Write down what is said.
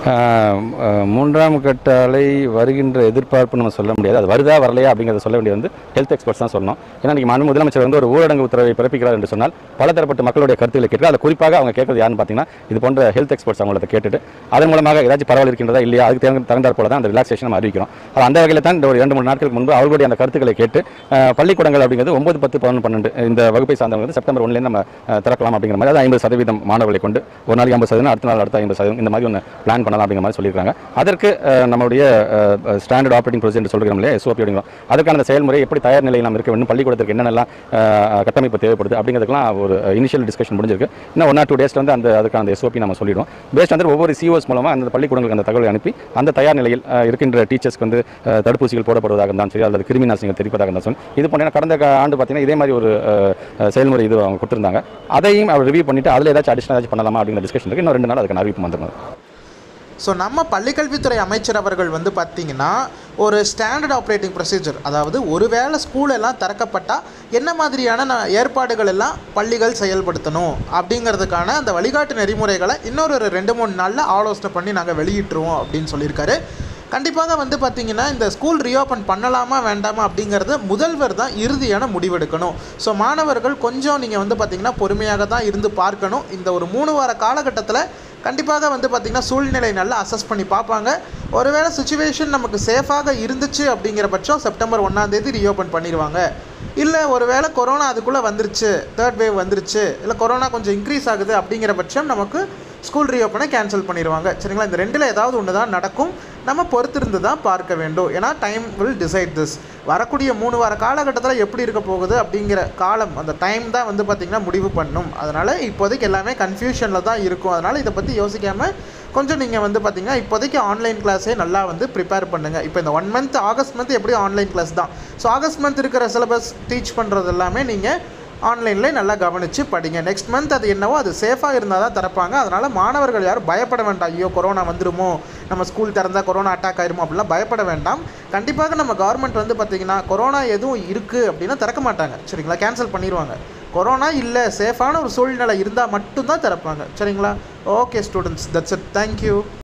ஆஹ் ஆஹ் மூன்றாம் கட்ட அலை வருகின்ற எதிர்பார்ப்பு நம்ம சொல்ல முடியாது அது வருதா வரலையா அப்படிங்கிறத சொல்ல வேண்டியது வந்து ஹெல்த் எக்ஸ்பர்ட்ஸ் தான் சொல்லணும் ஏன்னா இன்னைக்கு மாண்பு முதலமைச்சர் வந்து ஒரு ஊரடங்கு உத்தரவை பிறப்பிக்கிறார் என்று சொன்னால் பலதரப்பட்ட மக்களுடைய கருத்துக்களை கேட்டு அதில் குறிப்பாக அவங்க கேட்கறது யாருன்னு பார்த்தீங்கன்னா இது போன்ற ஹெல்த் எக்ஸ்பர்ட்ஸ் அவங்கள கேட்டுட்டு அதன் மூலமாக ஏதாச்சும் பரவல் இருக்கின்றதா இல்லையா அதுக்கு தகுந்த தகுந்தாற் போல தான் அந்த ரிலாக்ஸேஷன் நம்ம அறிவிக்கிறோம் அது அந்த வகையில் தான் இந்த ஒரு இரண்டு மூணு நாட்களுக்கு முன்பு அவர்களுடைய அந்த கருத்துக்களை கேட்டு ஆஹ் பள்ளிக்கூடங்கள் அப்படிங்கிறது ஒன்பது பத்து பதினொன்று பன்னெண்டு இந்த வகுப்பை சார்ந்தவங்க வந்து செப்டம்பர் ஒன்லேருந்து நம்ம ஆஹ் திறக்கலாம் அப்படிங்கிற மாதிரி அது ஐம்பது சதவீதம் மாணவர்களை கொண்டு ஒரு நாளைக்கு ஐம்பது சதவீதம் அடுத்த நாள் அடுத்த ஐம்பது சதவீதம் இந்த மாதிரி ஒன்று பிளான் பண்ணலாம் அப்படிங்கிற மாதிரி சொல்லியிருக்காங்க அதற்கு அஹ், நம்மளுடைய ஸ்டாண்டர்ட் ஆப்ரேட்டிங் ப்ரொசீஜர் சொல்கிறோம் இல்லையா எஸ்ஓபி அப்படிங்கிறோம் அதுக்கான அந்த செயல்முறை எப்படி தயார் நிலையில் நாம் இருக்க வேண்டும் பள்ளிக்கூடத்திற்கு என்னென்னலாம் அஹ், கட்டமைப்பு தேவைப்படுது அப்படிங்கிறதுக்கெல்லாம் ஒரு இனிஷியல் டிஸ்கஷன் முடிஞ்சிருக்கு இன்னும் ஒன் ஆர் டூ டேஸ்ல வந்து அந்த அதுக்கான அந்த எஸ்ஓபி நம்ம சொல்லிடுவோம் பேஸ்ட் வந்து ஒவ்வொரு சிஓஸ் மூலமாக அந்த பள்ளிக்கூடங்களுக்கு அந்த தகவலை அனுப்பி அந்த தயார் நிலையில் அஹ், இருக்கின்ற டீச்சர்ஸ்க்கு வந்து அஹ், தடுப்பூசிகள் போடப்படுவதாக இருந்தாலும் சரி அல்லது கிருமி நாசினிகள் தெரிவிப்பதாக இருந்தாலும் சரி இது போன்ற கடந்த கா- ஆண்டு பார்த்தீங்கன்னா இதே மாதிரி ஒரு அஹ், அஹ், செயல்முறை இது அவங்க கொடுத்துருந்தாங்க அதையும் அவர் ரிவ்யூ பண்ணிட்டு அதில் ஏதாச்சும் அடிஷனல் ஏதாச்சும் பண்ணலாமா அப்படிங்கிற டிஸ்கஷன் இருக்கு இன்னும் ரெண்டு நாள் அதுக்கு அறிவிப்பு வந்துடும் ஸோ நம்ம பள்ளிக்கல்வித்துறை அமைச்சர் அவர்கள் வந்து பார்த்தீங்கன்னா ஒரு ஸ்டாண்டர்ட் ஆப்ரேட்டிங் ப்ரொசீஜர் அதாவது ஒருவேளை ஸ்கூல் எல்லாம் திறக்கப்பட்டால் என்ன மாதிரியான ந- ஏற்பாடுகள் எல்லாம் பள்ளிகள் செயல்படுத்தணும் அப்படிங்கிறதுக்கான அந்த வழிகாட்டு நெறிமுறைகளை இன்னொரு ஒரு ரெண்டு மூணு நாளில் ஆலோசனை பண்ணி நாங்கள் வெளியிட்டுருவோம் அப்படின்னு சொல்லியிருக்காரு கண்டிப்பாக வந்து பார்த்தீங்கன்னா இந்த ஸ்கூல் ரீஓப்பன் பண்ணலாமா வேண்டாமா அப்படிங்கிறத முதல்வர் தான் இறுதியான முடிவெடுக்கணும் ஸோ மாணவர்கள் கொஞ்சம் நீங்கள் வந்து பார்த்தீங்கன்னா பொறுமையாக தான் இருந்து பார்க்கணும் இந்த ஒரு மூணு வார காலகட்டத்தில் கண்டிப்பாக வந்து பார்த்திங்கன்னா சூழ்நிலை நல்லா அசஸ் பண்ணி பார்ப்பாங்க ஒருவேளை சுச்சுவேஷன் நமக்கு சேஃபாக இருந்துச்சு அப்படிங்கிற பட்சம் செப்டம்பர் ஒன்றாந்தேதி ரீஓப்பன் பண்ணிடுவாங்க இல்லை ஒருவேளை கொரோனா அதுக்குள்ளே வந்துருச்சு தேர்ட் வேவ் வந்துருச்சு இல்லை கொரோனா கொஞ்சம் இன்க்ரீஸ் ஆகுது அப்படிங்கிற பட்சம் நமக்கு ஸ்கூல் ரீஓப்பனை கேன்சல் பண்ணிடுவாங்க சரிங்களா இந்த ரெண்டில் ஏதாவது ஒன்று தான் நடக்கும் நம்ம பொறுத்திருந்து தான் பார்க்க வேண்டும் ஏன்னா டைம் வில் டிசைட் திஸ் வரக்கூடிய மூணு வார காலகட்டத்தில் எப்படி இருக்க போகுது அப்படிங்கிற காலம் அந்த டைம் தான் வந்து பார்த்திங்கன்னா முடிவு பண்ணும் அதனால் இப்போதைக்கு எல்லாமே கன்ஃபியூஷனில் தான் இருக்கும் அதனால் இதை பற்றி யோசிக்காமல் கொஞ்சம் நீங்கள் வந்து பார்த்தீங்கன்னா இப்போதைக்கு ஆன்லைன் கிளாஸே நல்லா வந்து ப்ரிப்பேர் பண்ணுங்கள் இப்போ இந்த ஒன் மந்த் ஆகஸ்ட் மந்த் எப்படியும் ஆன்லைன் கிளாஸ் தான் ஸோ ஆகஸ்ட் மந்த் இருக்கிற சிலபஸ் டீச் பண்ணுறது எல்லாமே நீங்கள் ஆன்லைனில் நல்லா கவனித்து படிங்க நெக்ஸ்ட் மந்த் அது என்னவோ அது சேஃபாக இருந்தால் தான் திறப்பாங்க அதனால் மாணவர்கள் யாரும் பயப்பட வேண்டாம் ஐயோ கொரோனா வந்துருமோ நம்ம ஸ்கூல் திறந்தால் கொரோனா அட்டாக் ஆயிருமோ அப்படிலாம் பயப்பட வேண்டாம் கண்டிப்பாக நம்ம கவர்மெண்ட் வந்து பார்த்திங்கன்னா கொரோனா எதுவும் இருக்குது அப்படின்னா திறக்க மாட்டாங்க சரிங்களா கேன்சல் பண்ணிடுவாங்க கொரோனா இல்லை சேஃபான ஒரு சூழ்நிலை இருந்தால் மட்டும்தான் திறப்பாங்க சரிங்களா okay students that's it thank you